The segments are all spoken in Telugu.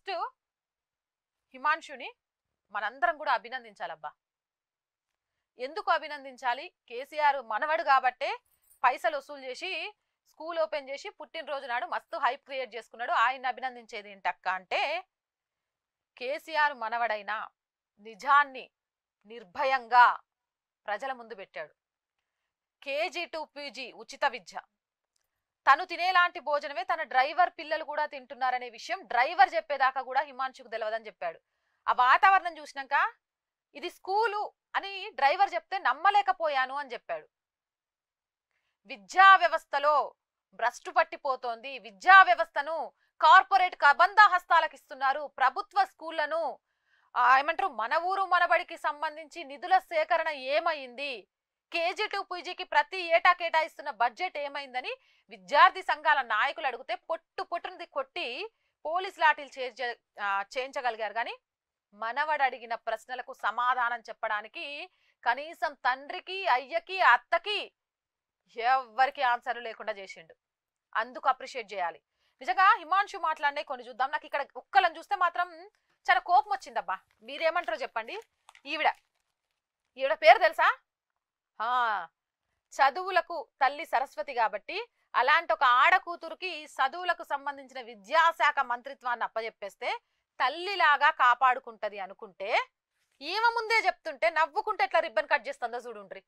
ఫస్ట్ హిమాంశుని మనందరం కూడా అభినందించాలబ్బా ఎందుకు అభినందించాలి కేసీఆర్ మనవడు కాబట్టే పైసలు వసూలు చేసి స్కూల్ ఓపెన్ చేసి పుట్టినరోజు నాడు మస్తు హైప్ క్రియేట్ చేసుకున్నాడు ఆయన అభినందించేది ఏంటక్క అంటే కేసీఆర్ మనవడైన నిజాన్ని నిర్భయంగా ప్రజల ముందు పెట్టాడు కేజీ టు పీజీ ఉచిత విద్య తను తినేలాంటి భోజనమే తన డ్రైవర్ పిల్లలు కూడా తింటున్నారనే విషయం డ్రైవర్ చెప్పేదాకా కూడా హిమాంశుకు తెలియదని చెప్పాడు ఆ వాతావరణం చూసినాక ఇది స్కూలు అని డ్రైవర్ చెప్తే నమ్మలేకపోయాను అని చెప్పాడు విద్యా వ్యవస్థలో భ్రష్టు పట్టిపోతోంది విద్యా వ్యవస్థను కార్పొరేట్ కబంధ హస్తాలకు ఇస్తున్నారు ప్రభుత్వ స్కూళ్లను ఆ, ఏమంటారు మన ఊరు మనబడికి సంబంధించి నిధుల సేకరణ ఏమైంది కేజీ టు పీజీకి ప్రతి ఏటా కేటాయిస్తున్న బడ్జెట్ ఏమైందని విద్యార్థి సంఘాల నాయకులు అడిగితే పొట్టు పొట్టునది కొట్టి పోలీస్ లాఠీలు చేర్చ ఆ, చేయించగలిగారు కానీ మనవడు అడిగిన ప్రశ్నలకు సమాధానం చెప్పడానికి కనీసం తండ్రికి అయ్యకి అత్తకి ఎవ్వరికి ఆన్సర్ లేకుండా చేసిండు అందుకు అప్రిషియేట్ చేయాలి నిజంగా హిమాంశు మాట్లాడినే కొన్ని చూద్దాం నాకు ఇక్కడ ఒక్కలను చూస్తే మాత్రం చాలా కోపం వచ్చిందబ్బా మీరేమంటారో చెప్పండి ఈవిడ ఈవిడ పేరు తెలుసా ఆ చదువులకు తల్లి సరస్వతి కాబట్టి అలాంటి ఒక ఆడ కూతురుకి చదువులకు సంబంధించిన విద్యాశాఖ మంత్రిత్వాన్ని అప్పచెప్పేస్తే తల్లిలాగా కాపాడుకుంటది అనుకుంటే ఈమె ముందే చెప్తుంటే నవ్వుకుంటే ఎట్లా రిబ్బన్ కట్ చేస్తుందో చూడుండ్రి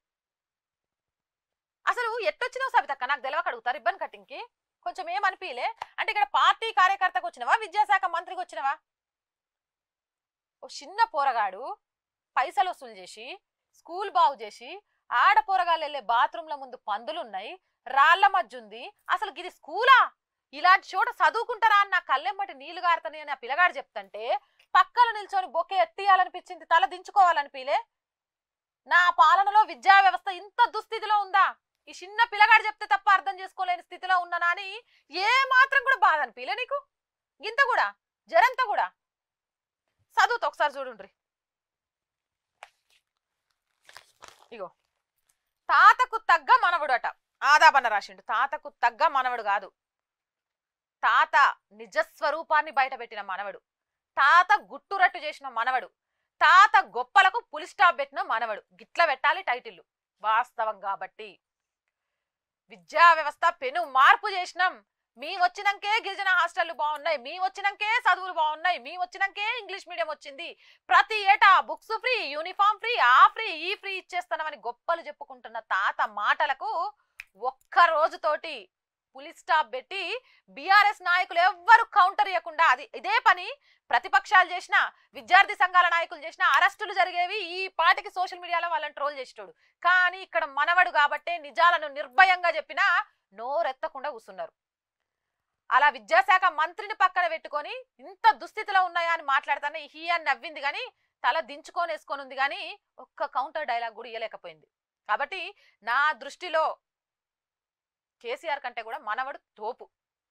అసలు ఎట్టొచ్చినావు సబితక్క నాకు తెలియక అడుగుతా రిబ్బన్ కటింగ్ కి కొంచెం ఏమనిపించలే అంటే ఇక్కడ పార్టీ కార్యకర్తకు వచ్చినవా విద్యాశాఖ మంత్రికి వచ్చినవా ఓ చిన్న పోరగాడు పైసలు వసూలు చేసి స్కూల్ బాగు చేసి ఆడ పోరగాళ్ళు వెళ్ళే బాత్రూంల ముందు పందులున్నాయి రాళ్ల మధ్య ఉంది అసలు ఇది స్కూలా ఇలాంటి చోట చదువుకుంటారా అని నా కళ్ళెమ్మటి నీళ్లు గారుతాయి అని ఆ పిల్లగాడు చెప్తంటే పక్కన నిల్చొని బొకే ఎత్తియాలనిపించింది తల దించుకోవాలనిపిలే నా పాలనలో విద్యా వ్యవస్థ ఇంత దుస్థితిలో ఉందా ఈ చిన్న పిల్లగాడు చెప్తే తప్ప అర్థం చేసుకోలేని స్థితిలో ఉన్నానా అని ఏ మాత్రం కూడా బాధ అనిపిలే నీకు ఇంత కూడా జరంత కూడా చదువుతో ఒకసారి చూడుండ్రి ఇగో తాతకు తగ్గ మనవడు అట ఆదాబన్న రాసిండు తాతకు తగ్గ మనవడు కాదు తాత నిజస్వరూపాన్ని బయటపెట్టిన మనవడు తాత గుట్టురట్టు చేసిన మనవడు తాత గొప్పలకు పులి స్టాప్ పెట్టిన మనవడు గిట్ల పెట్టాలి టైటిల్ వాస్తవం కాబట్టి విద్యా వ్యవస్థ పెను మార్పు చేసినాం మీ వచ్చినాకే గిరిజన హాస్టళ్లు బాగున్నాయి మీ వచ్చినాకే చదువులు బాగున్నాయి మీ వచ్చినాకే ఇంగ్లీష్ మీడియం వచ్చింది ప్రతి ఏటా బుక్స్ ఫ్రీ యూనిఫామ్ ఫ్రీ ఆ ఫ్రీ ఈ ఫ్రీ ఇచ్చేస్తున్నామని గొప్పలు చెప్పుకుంటున్న తాత మాటలకు ఒక్క రోజుతోటి పులి స్టాప్ పెట్టి బీఆర్ఎస్ నాయకులు ఎవ్వరు కౌంటర్ ఇవ్వకుండా అది ఇదే పని ప్రతిపక్షాలు చేసిన విద్యార్థి సంఘాల నాయకులు చేసిన అరెస్టులు జరిగేవి ఈ పాటికి సోషల్ మీడియాలో వాళ్ళని ట్రోల్ చేసేటోడు కానీ ఇక్కడ మనవడు కాబట్టే నిజాలను నిర్భయంగా చెప్పినా నోరెత్తకుండా కూర్చున్నారు అలా విద్యాశాఖ మంత్రిని పక్కన పెట్టుకొని ఇంత దుస్థితిలో ఉన్నాయా అని మాట్లాడతానే హీ అని నవ్వింది కానీ తల దించుకొని వేసుకొని ఉంది కానీ ఒక్క కౌంటర్ డైలాగ్ కూడా ఇయ్యలేకపోయింది కాబట్టి నా దృష్టిలో కేసీఆర్ కంటే కూడా మనవడు తోపు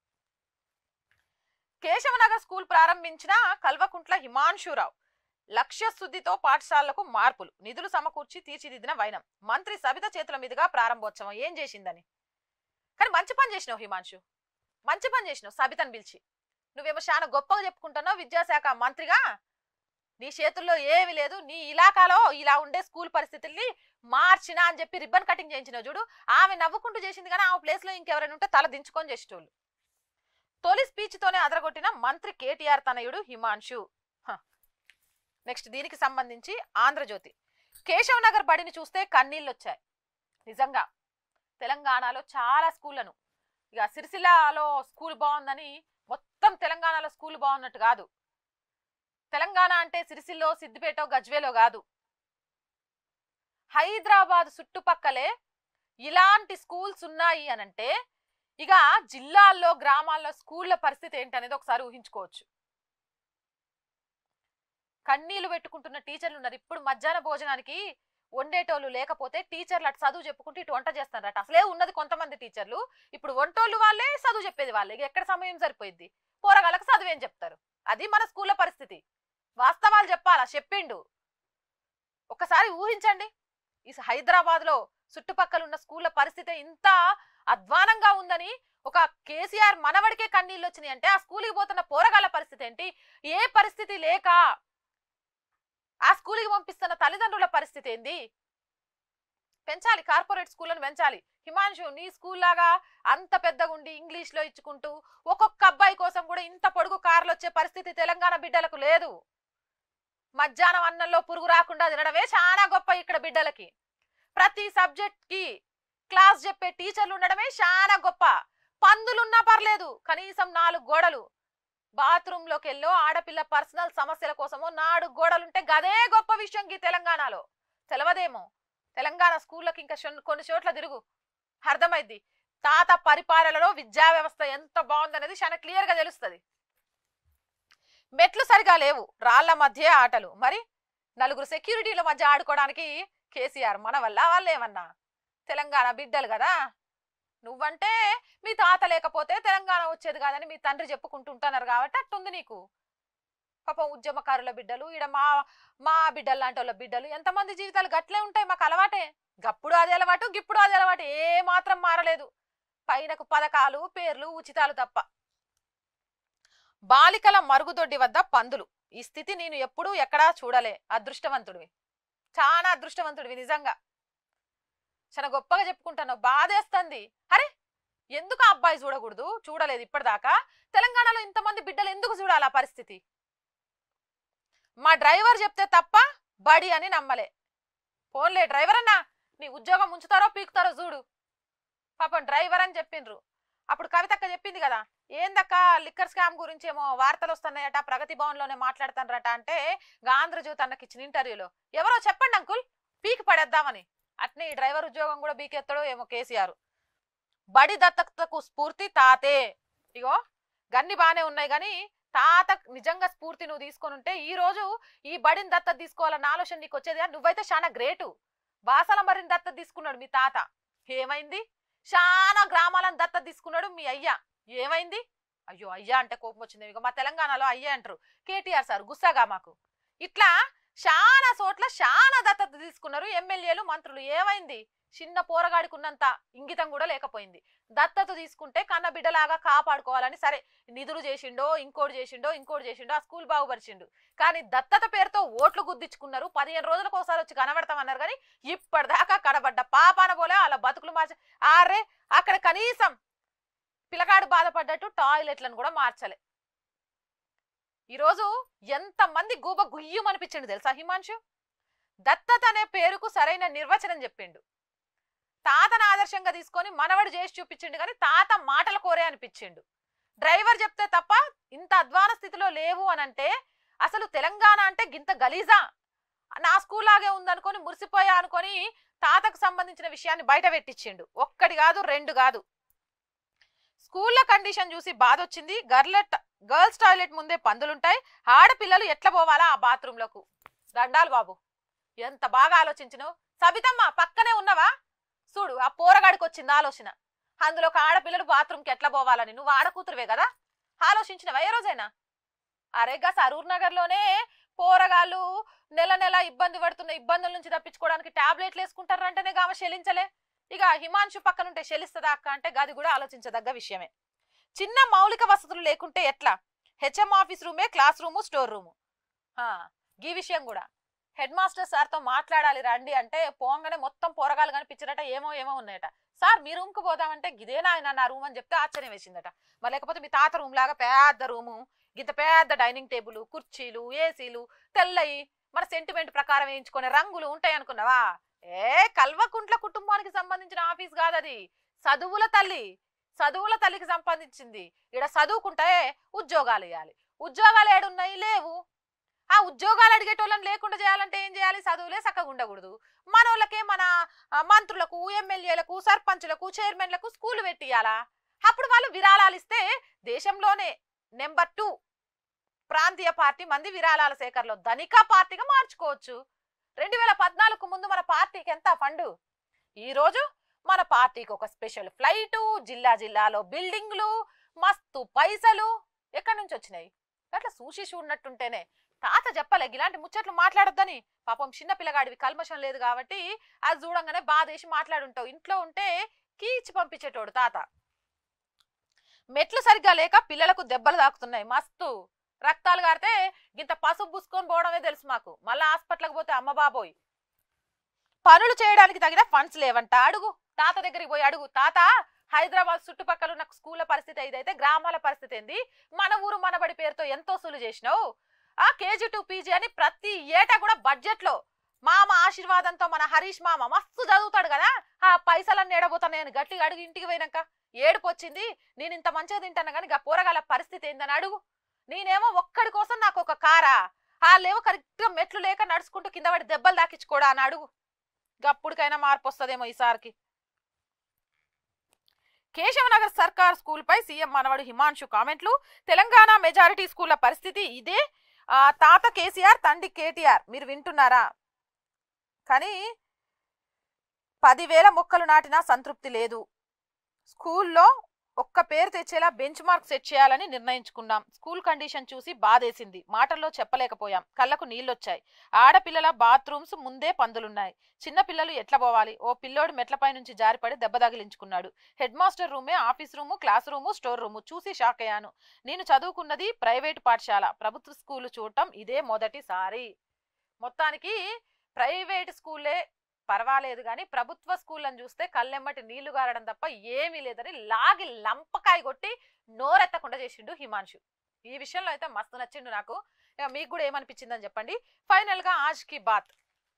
కేశవనగర్ స్కూల్ ప్రారంభించిన కల్వకుంట్ల హిమాంశురావు లక్ష్య శుద్ధితో పాఠశాలలకు మార్పులు నిధులు సమకూర్చి తీర్చిదిద్దిన వైనం మంత్రి సబిత చేతుల మీదుగా ప్రారంభోత్సవం ఏం చేసిందని కానీ మంచి పని చేసినావు హిమాంశు మంచి పని చేసినావు సబితను పిలిచి నువ్వేమో చాలా గొప్పగా చెప్పుకుంటున్నావు విద్యాశాఖ మంత్రిగా నీ చేతుల్లో ఏమి లేదు నీ ఇలాకాలో ఇలా ఉండే స్కూల్ పరిస్థితుల్ని మార్చినా అని చెప్పి రిబ్బన్ కటింగ్ చేయించిన చూడు ఆమె నవ్వుకుంటూ చేసింది కానీ ఆమె ప్లేస్ లో ఇంకెవరైనా ఉంటే తల దించుకొని చేసేటోళ్ళు తొలి స్పీచ్ తోనే అదరగొట్టిన మంత్రి కేటీఆర్ తనయుడు హిమాంశు నెక్స్ట్ దీనికి సంబంధించి ఆంధ్రజ్యోతి కేశవ్ నగర్ బడిని చూస్తే కన్నీళ్ళు వచ్చాయి నిజంగా తెలంగాణలో చాలా స్కూళ్లను ఇక సిరిసిల్లలో స్కూల్ బాగుందని మొత్తం తెలంగాణలో స్కూల్ బాగున్నట్టు కాదు తెలంగాణ అంటే సిరిసిల్లో సిద్దిపేట గజ్వేలో కాదు హైదరాబాద్ చుట్టుపక్కలే ఇలాంటి స్కూల్స్ ఉన్నాయి అనంటే ఇక జిల్లాల్లో గ్రామాల్లో స్కూళ్ళ పరిస్థితి ఏంటనేది ఒకసారి ఊహించుకోవచ్చు కన్నీళ్లు పెట్టుకుంటున్న టీచర్లు ఉన్నారు ఇప్పుడు మధ్యాహ్న భోజనానికి వండేటోళ్ళు లేకపోతే టీచర్లు అటు చదువు చెప్పుకుంటూ ఇటు వంట చేస్తారట అసలే ఉన్నది కొంతమంది టీచర్లు ఇప్పుడు వంటోళ్ళు వాళ్ళే చదువు చెప్పేది వాళ్ళే ఇక ఎక్కడ సమయం సరిపోయింది పోరగాళ్ళకి చదువు ఏం చెప్తారు అది మన స్కూళ్ళ పరిస్థితి వాస్తవాలు చెప్పాలా చెప్పిండు ఒకసారి ఊహించండి ఈ హైదరాబాద్ లో చుట్టుపక్కల ఉన్న స్కూళ్ళ పరిస్థితి ఇంత అధ్వానంగా ఉందని ఒక కేసీఆర్ మనవడికే కన్నీళ్ళు వచ్చినాయి అంటే ఆ స్కూల్కి పోతున్న పోరగాళ్ళ పరిస్థితి ఏంటి ఏ పరిస్థితి లేక ఆ స్కూల్కి పంపిస్తున్న తల్లిదండ్రుల పరిస్థితి ఏంది పెంచాలి కార్పొరేట్ స్కూళ్ళను పెంచాలి హిమాంశు నీ స్కూల్ లాగా అంత పెద్దగా ఉండి ఇంగ్లీష్ లో ఇచ్చుకుంటూ ఒక్కొక్క అబ్బాయి కోసం కూడా ఇంత పొడుగు కార్లు వచ్చే పరిస్థితి తెలంగాణ బిడ్డలకు లేదు మధ్యాహ్నం అన్నంలో పురుగు రాకుండా తినడమే చాలా గొప్ప ఇక్కడ బిడ్డలకి ప్రతి సబ్జెక్ట్ కి క్లాస్ చెప్పే టీచర్లు ఉండడమే చాలా గొప్ప పందులున్నా పర్లేదు కనీసం నాలుగు గోడలు బాత్రూమ్ లోకి వెళ్ళో ఆడపిల్ల పర్సనల్ సమస్యల కోసమో నాలుగు గోడలుంటే గదే గొప్ప విషయం ఈ తెలంగాణలో తెలవదేమో తెలంగాణ స్కూళ్ళకి ఇంకా షొన్- కొన్ని చోట్ల తిరుగు అర్థమైద్ది తాత పరిపాలనలో విద్యా వ్యవస్థ ఎంత బాగుందనేది చాలా క్లియర్ గా తెలుస్తుంది మెట్లు సరిగా లేవు రాళ్ల మధ్య ఆటలు మరి నలుగురు సెక్యూరిటీల మధ్య ఆడుకోవడానికి కేసీఆర్ మన వల్ల వాళ్ళు ఏమన్నా తెలంగాణ బిడ్డలు కదా నువ్వంటే మీ తాత లేకపోతే తెలంగాణ వచ్చేది కాదని మీ తండ్రి చెప్పుకుంటుంటున్నారు కాబట్టి అట్టుంది నీకు పాపం ఉద్యమకారుల బిడ్డలు ఈడ మా మా బిడ్డలు లాంటి వాళ్ళ బిడ్డలు ఎంతమంది జీవితాలు గట్లే ఉంటాయి మాకు అలవాటే గప్పుడు అది అలవాటు గిప్పుడు అది అలవాటు ఏ మాత్రం మారలేదు పైనకు పథకాలు పేర్లు ఉచితాలు తప్ప బాలికల మరుగుదొడ్డి వద్ద పందులు ఈ స్థితి నేను ఎప్పుడూ ఎక్కడా చూడలే అదృష్టవంతుడివి చాలా అదృష్టవంతుడివి నిజంగా చాలా గొప్పగా చెప్పుకుంటాను బాధేస్తుంది అరే ఎందుకు ఆ అబ్బాయి చూడకూడదు చూడలేదు ఇప్పటిదాకా తెలంగాణలో ఇంతమంది బిడ్డలు ఎందుకు చూడాలి ఆ పరిస్థితి మా డ్రైవర్ చెప్తే తప్ప బడి అని నమ్మలే పోన్లే డ్రైవర్ అన్నా నీ ఉద్యోగం ఉంచుతారో పీకుతారో చూడు పాపం డ్రైవర్ అని చెప్పిండ్రు అప్పుడు కవితక్క చెప్పింది కదా ఏందక్క లిక్కర్ స్కామ్ గురించి ఏమో వార్తలు వస్తున్నాయట ప్రగతి భవన్ లోనే మాట్లాడుతానరట అంటే ఆంధ్రజ్యోతి అన్నకి ఇచ్చిన ఇంటర్వ్యూలో ఎవరో చెప్పండి అంకుల్ పీకి పడేద్దామని అట్నే ఈ డ్రైవర్ ఉద్యోగం కూడా పీకెత్తాడో ఏమో కేసీఆర్ బడి దత్తతకు స్ఫూర్తి తాతే ఇగో గన్ని బానే ఉన్నాయి కానీ తాత నిజంగా స్ఫూర్తి నువ్వు తీసుకొని ఉంటే ఈ రోజు ఈ బడిని దత్తత తీసుకోవాలన్న ఆలోచన నీకు వచ్చేది కానీ నువ్వైతే చాలా గ్రేటు బాసల మరిని దత్తత తీసుకున్నాడు మీ తాత ఏమైంది చాలా గ్రామాలను దత్తత తీసుకున్నాడు మీ అయ్యా ఏమైంది అయ్యో అయ్యా అంటే కోపం వచ్చింది ఇక మా తెలంగాణలో అయ్యా అంటారు కేటీఆర్ సార్ గుస్సాగా మాకు ఇట్లా చాలా చోట్ల చాలా దత్తత తీసుకున్నారు ఎమ్మెల్యేలు మంత్రులు ఏమైంది చిన్న పోరగాడికి ఉన్నంత ఇంగితం కూడా లేకపోయింది దత్తత తీసుకుంటే కన్న బిడ్డలాగా కాపాడుకోవాలని సరే నిధులు చేసిండో ఇంకోటి చేసిండో ఇంకోటి చేసిండో ఆ స్కూల్ బాగుపరిచిండు కానీ దత్తత పేరుతో ఓట్లు గుద్దించుకున్నారు పదిహేను రోజులకు ఒకసారి వచ్చి కనబడతామన్నారు కానీ ఇప్పటిదాకా కనబడ్డ పాపాన పోలే వాళ్ళ బతుకులు మార్చ ఆరే అక్కడ కనీసం పిల్లగాడు బాధపడ్డట్టు టాయిలెట్లను కూడా మార్చలే ఈరోజు ఎంతమంది గూబ గుయ్యం అనిపించిండు తెలుసా హిమాంశు దత్తత అనే పేరుకు సరైన నిర్వచనం చెప్పిండు తాతను ఆదర్శంగా తీసుకొని మనవడు చేసి చూపించిండు కానీ తాత మాటల కోరే అనిపించిండు డ్రైవర్ చెప్తే తప్ప ఇంత అధ్వాన స్థితిలో లేవు అని అంటే అసలు తెలంగాణ అంటే గింత గలీజా నా స్కూల్ లాగే ఉందనుకొని మురిసిపోయా అనుకొని తాతకు సంబంధించిన విషయాన్ని బయట పెట్టించిండు ఒక్కటి కాదు రెండు కాదు స్కూళ్ళ కండిషన్ చూసి బాధ వచ్చింది గర్లెట్ గర్ల్స్ టాయిలెట్ ముందే పందులుంటాయి ఆడపిల్లలు ఎట్లా పోవాలా ఆ బాత్రూంలకు దండాలు బాబు ఎంత బాగా ఆలోచించినావు సబితమ్మ పక్కనే ఉన్నవా చూడు ఆ పోరగాడికి వచ్చింది ఆలోచన అందులో ఒక ఆడపిల్లలు బాత్రూమ్కి ఎట్లా పోవాలని నువ్వు ఆడకూతురువే కదా ఆలోచించినవా ఏ రోజైనా అరే గా సరూర్ నగర్ లోనే పోరగాళ్ళు నెల నెల ఇబ్బంది పడుతున్న ఇబ్బందుల నుంచి తప్పించుకోవడానికి టాబ్లెట్లు వేసుకుంటారంటేనే గామ శలించలే ఇక హిమాంశు పక్కన ఉంటే శలిస్తుందా అక్క అంటే గది కూడా ఆలోచించదగ్గ విషయమే చిన్న మౌలిక వసతులు లేకుంటే ఎట్లా హెచ్ఎం ఆఫీస్ రూమే క్లాస్ రూము స్టోర్ రూము ఆ, గీ విషయం కూడా హెడ్ మాస్టర్ సార్తో మాట్లాడాలి రండి అంటే పోంగానే మొత్తం పోరగాలు కనిపించారట ఏమో ఏమో ఉన్నాయట సార్ మీ రూమ్కి పోదామంటే గిదేనా ఆయన నా రూమ్ అని చెప్తే ఆశ్చర్యం వేసిందట మరి లేకపోతే మీ తాత రూమ్ లాగా పెద్ద రూము ఇంత పెద్ద డైనింగ్ టేబుల్ కుర్చీలు ఏసీలు తెల్లయి మన సెంటిమెంట్ ప్రకారం వేయించుకునే రంగులు ఉంటాయి అనుకున్నావా ఏ కల్వకుంట్ల కుటుంబానికి సంబంధించిన ఆఫీస్ కాదు అది చదువుల తల్లి చదువుల తల్లికి సంపాదించింది ఇక్కడ చదువుకుంటే ఉద్యోగాలు ఇవ్వాలి ఉద్యోగాలు ఏడున్నాయి లేవు ఆ ఉద్యోగాలు అడిగేటోళ్ళని లేకుండా చేయాలంటే ఏం చేయాలి చదువులే చక్కగా ఉండకూడదు మనోళ్ళకే మన ఆ, మంత్రులకు ఎమ్మెల్యేలకు సర్పంచులకు చైర్మన్లకు స్కూల్ పెట్టియాలా అప్పుడు వాళ్ళు విరాళాలు ఇస్తే దేశంలోనే నెంబర్ టూ ప్రాంతీయ పార్టీ మంది విరాళాల సేకరణలో ధనిక పార్టీగా మార్చుకోవచ్చు రెండు వేల పద్నాలుగు ముందు మన పార్టీకి ఎంత ఫండు ఈ రోజు మన పార్టీకి ఒక స్పెషల్ ఫ్లైటు జిల్లా జిల్లాలో బిల్డింగ్లు మస్తు పైసలు ఎక్కడి నుంచి వచ్చినాయి అట్లా సూషి చూడనట్టుంటేనే తాత చెప్పలే ఇలాంటి ముచ్చట్లు మాట్లాడొద్దని పాపం చిన్న పిల్లగాడివి కల్మషం లేదు కాబట్టి అది చూడంగానే బాధేసి మాట్లాడుంటావు ఇంట్లో ఉంటే కీచి పంపించేటోడు తాత మెట్లు సరిగ్గా లేక పిల్లలకు దెబ్బలు తాకుతున్నాయి మస్తు రక్తాలు కారితే ఇంత పసుపు పూసుకొని పోవడమే తెలుసు మాకు మళ్ళీ హాస్పిటల్కి పోతే అమ్మ బాబోయ్ పనులు చేయడానికి తగిన ఫండ్స్ లేవంట అడుగు తాత దగ్గరికి పోయి అడుగు తాత హైదరాబాద్ చుట్టుపక్కల ఉన్న స్కూళ్ళ పరిస్థితి ఇదైతే గ్రామాల పరిస్థితి ఏంది మన ఊరు మనబడి పేరుతో ఎంతో వసూలు చేసినావు ఆ కేజీ టు పీజీ అని ప్రతి ఏటా కూడా బడ్జెట్ లో మామ ఆశీర్వాదంతో మన హరీష్ మామ మస్తు చదువుతాడు కదా ఆ పైసలన్నీ ఏడబోతాను నేను గట్టిగా అడుగు ఇంటికి పోయినాక ఏడుపు వచ్చింది నేను ఇంత మంచిగా తింటాను కానీ ఇక పోరగాల పరిస్థితి ఏందని అడుగు నేనేమో ఒక్కడి కోసం నాకు ఒక కారా ఆ లేవు కరెక్ట్గా మెట్లు లేక నడుచుకుంటూ కింద పడి దెబ్బలు దాకించుకోడా అని అడుగు గప్పుడికైనా మార్పు వస్తుందేమో ఈసారికి కేశవనగర్ సర్కార్ స్కూల్ పై సీఎం మనవడు హిమాంశు కామెంట్లు తెలంగాణ మెజారిటీ స్కూళ్ల పరిస్థితి ఇదే ఆ, తాత కేసీఆర్ తండ్రి కేటీఆర్ మీరు వింటున్నారా కానీ పదివేల మొక్కలు నాటినా సంతృప్తి లేదు స్కూల్లో ఒక్క పేరు తెచ్చేలా బెంచ్ మార్క్ సెట్ చేయాలని నిర్ణయించుకున్నాం స్కూల్ కండిషన్ చూసి బాధేసింది మాటల్లో చెప్పలేకపోయాం కళ్ళకు నీళ్ళొచ్చాయి ఆడపిల్లల బాత్రూమ్స్ ముందే పందులున్నాయి చిన్న పిల్లలు ఎట్లా పోవాలి ఓ పిల్లోడు మెట్లపై నుంచి జారిపడి దెబ్బ తగిలించుకున్నాడు హెడ్ మాస్టర్ రూమే office room class room store room చూసి షాక్ అయ్యాను నేను చదువుకున్నది ప్రైవేట్ పాఠశాల ప్రభుత్వ స్కూలు చూడటం ఇదే మొదటిసారి మొత్తానికి ప్రైవేట్ స్కూలే పర్వాలేదు కానీ ప్రభుత్వ స్కూళ్ళని చూస్తే కళ్ళెమ్మటి నీళ్లు గారడం తప్ప ఏమీ లేదని లాగి లంపకాయ కొట్టి నోరెత్తకుండా చేసిండు హిమాంశు ఈ విషయంలో అయితే మస్తు నచ్చిండు నాకు ఇక మీకు కూడా ఏమనిపించిందని చెప్పండి ఫైనల్ గా ఆజ్ కి బాత్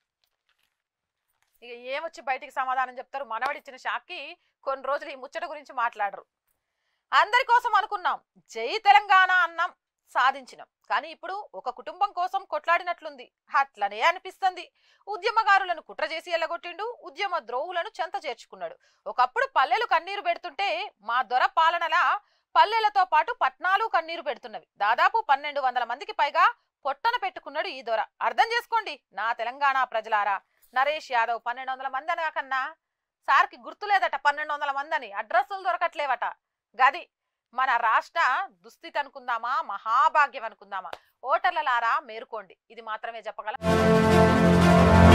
ఇక ఏమొచ్చి బయటికి సమాధానం చెప్తారు మనవడిచ్చిన షాక్కి కొన్ని రోజులు ఈ ముచ్చట గురించి మాట్లాడరు అందరి కోసం అనుకున్నాం జై తెలంగాణ అన్నాం సాధించినాం కానీ ఇప్పుడు ఒక కుటుంబం కోసం కొట్లాడినట్లుంది అట్లనే అనిపిస్తుంది ఉద్యమకారులను కుట్ర చేసి ఎల్లగొట్టిండు ఉద్యమ ద్రోవులను చెంత చేర్చుకున్నాడు ఒకప్పుడు పల్లెలు కన్నీరు పెడుతుంటే మా దొర పాలనలా పల్లెలతో పాటు పట్నాలు కన్నీరు పెడుతున్నవి దాదాపు పన్నెండు వందల మందికి పైగా పొట్టన పెట్టుకున్నాడు ఈ దొర అర్థం చేసుకోండి నా తెలంగాణ ప్రజలారా నరేష్ యాదవ్ పన్నెండు వందల మంది అనగా కన్నా సార్కి గుర్తులేదట పన్నెండు వందల మంది అని అడ్రస్సులు దొరకట్లేవట గది మన రాష్ట్ర దుస్థితి అనుకుందామా మహాభాగ్యం అనుకుందామా ఓటర్లలారా మేరుకోండి ఇది మాత్రమే చెప్పగల